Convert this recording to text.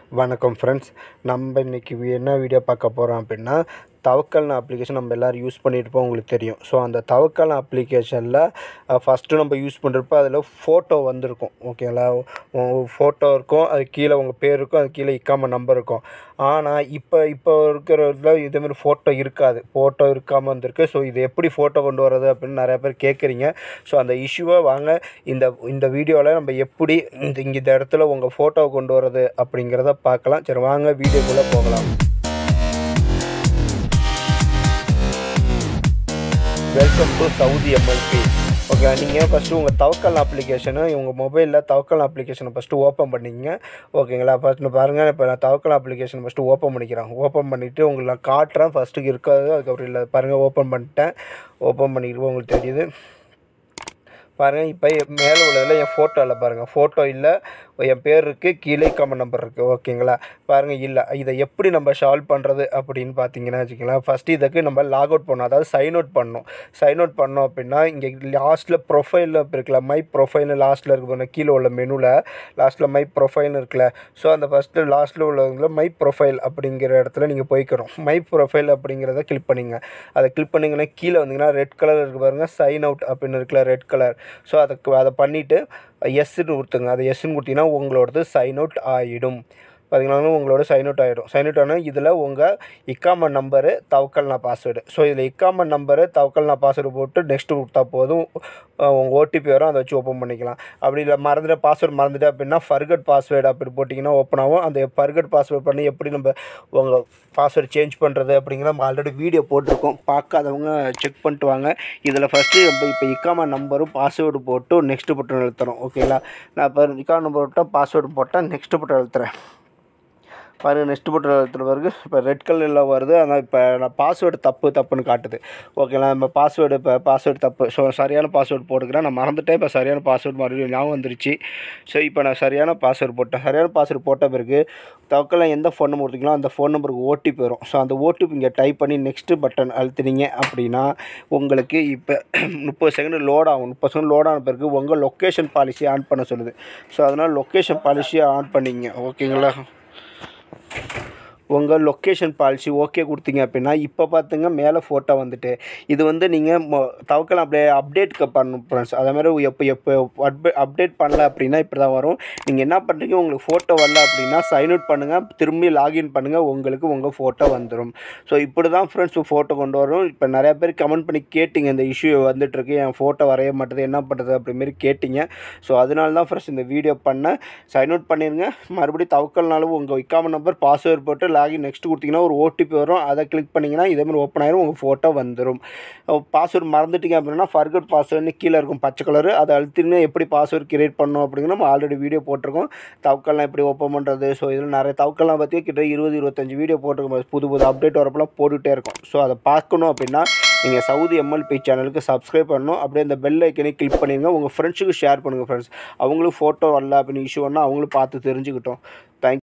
வணக்கம் ஃப்ரெண்ட்ஸ் நம்ம இன்றைக்கி என்ன வீடியோ பார்க்க போகிறோம் அப்படின்னா தவக்கல்னு அப்ளிகேஷன் நம்ம எல்லோரும் யூஸ் பண்ணியிருப்போம் உங்களுக்கு தெரியும் ஸோ அந்த தவக்கல் அப்ளிகேஷனில் ஃபஸ்ட்டு நம்ம யூஸ் பண்ணுறப்ப அதில் ஃபோட்டோ வந்திருக்கும் ஓகேங்களா ஃபோட்டோ இருக்கும் அது கீழே உங்கள் பேர் இருக்கும் அது கீழே இக்காம நம்பர் இருக்கும் ஆனால் இப்போ இப்போ இருக்கிறதுல இதேமாதிரி ஃபோட்டோ இருக்காது ஃபோட்டோ இருக்காமல் வந்திருக்கு ஸோ இது எப்படி ஃபோட்டோ கொண்டு வர்றது அப்படின்னு நிறையா பேர் கேட்குறீங்க ஸோ அந்த இஷ்யூவை வாங்க இந்த இந்த வீடியோவில் நம்ம எப்படி இந்த இங்கே இந்த இடத்துல உங்கள் ஃபோட்டோவை கொண்டு வர்றது அப்படிங்கிறத பார்க்கலாம் சரி வாங்க வீடியோக்குள்ளே போகலாம் welcome to Saudi MLP okay நீங்கள் ஃபஸ்ட்டு உங்கள் தவக்கல் அப்ளிகேஷனை உங்கள் மொபைலில் தவக்கல் அப்ளிகேஷனை ஃபஸ்ட்டு ஓப்பன் பண்ணிக்கங்க ஓகேங்களா ஃபஸ்ட்டு பாருங்கள் இப்போ நான் தவக்கல் அப்ளிகேஷன் ஃபஸ்ட்டு ஓப்பன் பண்ணிக்கிறேன் ஓப்பன் பண்ணிவிட்டு உங்களுக்கு நான் காட்டுறேன் ஃபஸ்ட்டுக்கு இருக்காது அதுக்கப்புறம் இல்லை பாருங்கள் ஓப்பன் பண்ணிட்டேன் ஓப்பன் பண்ணிக்கிட்டு உங்களுக்கு தெரியுது பாருங்கள் இப்போ மேலே உள்ளதில் என் ஃபோட்டோ இல்லை பாருங்கள் ஃபோட்டோ இல்லை என் பேர் இருக்குது கீழே கமெண்ட் நம்பர் இருக்குது ஓகேங்களா பாருங்கள் இல்லை இதை எப்படி நம்ம சால்வ் பண்ணுறது அப்படின்னு பார்த்தீங்கன்னா வச்சுக்கலாம் ஃபஸ்ட்டு இதுக்கு நம்ம லாக் அவுட் பண்ணணும் அதாவது சைன் அவுட் பண்ணணும் சைன் அவுட் பண்ணோம் அப்படின்னா இங்கே லாஸ்ட்டில் ப்ரொஃபைலில் இருக்குல்ல மை ப்ரொஃபைல்னு லாஸ்ட்டில் இருக்கு பாருங்க கீழே உள்ள மெனுவில் லாஸ்ட்டில் மை ப்ரொஃபைல்னு இருக்குல்ல ஸோ அந்த ஃபஸ்ட்டு லாஸ்ட்டில் உள்ளவங்கள மை ப்ரொஃபைல் அப்படிங்கிற இடத்துல நீங்கள் போய்க்கிறோம் மை ப்ரொஃபைல் அப்படிங்கிறத கிளிக் பண்ணிங்க அதை கிளிக் பண்ணிங்கன்னா கீழே வந்தீங்கன்னா ரெட் கலர் இருக்குது பாருங்கள் சைன் அவுட் அப்படின்னு இருக்குல்ல ரெட் கலர் ஸோ அதுக்கு அதை பண்ணிவிட்டு எஸ்ன்னு கொடுத்துங்க அதை எஸ்ன்னு கொடுத்தீங்கன்னா உங்களோடது சைன் அவுட் ஆகிடும் பார்த்தீங்கன்னா உங்களோட சைன் அவுட் ஆகிடும் சைன் அவுட் ஆனால் இதில் உங்கள் இக்காம நம்பரு தவக்கல்னா பாஸ்வேர்டு ஸோ இதில் இக்காம நம்பரு தவக்கல்னா பாஸ்வேர்டு போட்டு நெக்ஸ்ட்டு கொடுத்தா போதும் உங்கள் ஓடிபி வரும் அதை வச்சு ஓப்பன் பண்ணிக்கலாம் அப்படி இல்லை மறந்துட்டு பாஸ்வேர்டு மறந்துட்டு அப்படின்னா ஃபர்கட் பாஸ்வேர்டு அப்படி போட்டிங்கன்னா ஓப்பன் ஆகும் அந்த ஃபர்கட் பாஸ்வேர்டு பண்ணி எப்படி நம்ம உங்கள் பாஸ்வேர்டு சேஞ்ச் பண்ணுறது அப்படிங்கிற நம்ம ஆல்ரெடி வீடியோ போட்டிருக்கோம் பார்க்காதவங்க செக் பண்ணிட்டு வாங்க இதில் ஃபஸ்ட்டு நம்ம இப்போ இக்காம நம்பரும் பாஸ்வேர்டு போட்டு நெக்ஸ்ட்டு பட்டன் எழுத்துறோம் ஓகேங்களா நான் இப்போ இக்காம நம்பர் விட்டால் பாஸ்வேர்டு போட்டால் நெக்ஸ்ட்டு பட்டன் எழுத்துறேன் பாருங்கள் நெக்ஸ்ட் பட்டன் எழுத்துற பிறகு இப்போ ரெட் கலரில் வருது ஆனால் இப்போ நான் பாஸ்வேர்டு தப்பு தப்புன்னு காட்டுது ஓகேங்களா நம்ம பாஸ்வேர்டு இப்போ பாஸ்வேர்டு தப்பு ஸோ சரியான பாஸ்வேர்டு போட்டுக்கிறேன் நான் மறந்துட்டேன் இப்போ சரியான பாஸ்வேர்டு மறுபடியும் ஞாபகம் வந்துருச்சு ஸோ இப்போ நான் சரியான பாஸ்வேர்டு போட்டேன் சரியான பாஸ்வேர்டு போட்ட பிறகு தவக்கெல்லாம் எந்த ஃபோன் நம்பர் கொடுத்தீங்களோ அந்த ஃபோன் நம்பருக்கு ஓடிபி வரும் ஸோ அந்த ஓடிபி இங்கே டைப் பண்ணி நெக்ஸ்ட்டு பட்டன் அழுத்துனீங்க அப்படின்னா உங்களுக்கு இப்போ முப்பது செகண்ட் லோட் ஆகும் முப்பது செகண்ட் லோட் ஆன பிறகு உங்கள் லொக்கேஷன் பாலிசி ஆன் பண்ண சொல்லுது ஸோ அதனால் லொக்கேஷன் பாலிசியை ஆன் பண்ணிங்க ஓகேங்களா உங்கள் லொக்கேஷன் பாலிசி ஓகே கொடுத்தீங்க அப்படின்னா இப்போ பார்த்துங்க மேலே ஃபோட்டோ வந்துட்டு இது வந்து நீங்கள் தவக்கலாம் அப்படியே அப்டேட் பண்ணணும் ஃப்ரெண்ட்ஸ் அதே மாதிரி எப்போ எப்போ அப்டே அப்டேட் பண்ணல அப்படின்னா இப்படி தான் வரும் நீங்கள் என்ன பண்ணுறீங்க உங்களுக்கு ஃபோட்டோ வரல அப்படின்னா சைன் அவுட் பண்ணுங்கள் திரும்பி லாகின் பண்ணுங்கள் உங்களுக்கு உங்கள் ஃபோட்டோ வந்துடும் ஸோ இப்படி தான் ஃப்ரெண்ட்ஸ் ஃபோட்டோ கொண்டு வரும் இப்போ நிறையா பேர் கமெண்ட் பண்ணி கேட்டிங்க இந்த இஷ்யூ வந்துட்டுருக்கு என் ஃபோட்டோ வரைய மாட்டேது என்ன பண்ணுறது அப்படிமாரி கேட்டிங்க ஸோ அதனால தான் ஃப்ரெண்ட்ஸ் இந்த வீடியோ பண்ணேன் சைன் அவுட் பண்ணிடுங்க மறுபடியும் தவக்கல்னாலும் உங்கள் இக்காம நம்பர் பாஸ்வேர்ட் போட்டு லாகின் நெக்ஸ்ட் கொடுத்தீங்கன்னா ஒரு ஓடிபி வரும் அதை கிளிக் பண்ணிங்கன்னா இதேமாதிரி ஓப்பன் ஆயிரும் உங்கள் ஃபோட்டோ வந்துடும் பாஸ்வேர்டு மறந்துட்டீங்க அப்படின்னா ஃபர்கட் பாஸ்வேர்டுன்னு கீழே இருக்கும் பச்சை கலரு அதை அழுத்தின்னு எப்படி பாஸ்வேர்டு கிரியேட் பண்ணணும் அப்படிங்கிற நம்ம ஆல்ரெடி வீடியோ போட்டிருக்கோம் தவக்கல்லாம் எப்படி ஓப்பன் பண்ணுறது ஸோ இதில் நிறைய தவக்கல்லாம் பற்றி கிட்ட இருபது இருபத்தஞ்சு வீடியோ போட்டிருக்கோம் புது புது அப்டேட் வரப்பெல்லாம் போட்டுகிட்டே இருக்கும் ஸோ அதை பார்க்கணும் அப்படின்னா நீங்கள் சவுதி எம்எல்பி சேனலுக்கு சப்ஸ்கிரைப் பண்ணணும் அப்படியே இந்த பெல் ஐக்கனே கிளிக் பண்ணிடுங்க உங்கள் ஃப்ரெண்ட்ஸுக்கு ஷேர் பண்ணுங்கள் ஃப்ரெண்ட்ஸ் அவங்களும் ஃபோட்டோ வரல அப்படின்னு இஷ்யூ பண்ணால் அவங்களும் பார்த்து தெரிஞ்சுக்கிட்டோம் தேங்க்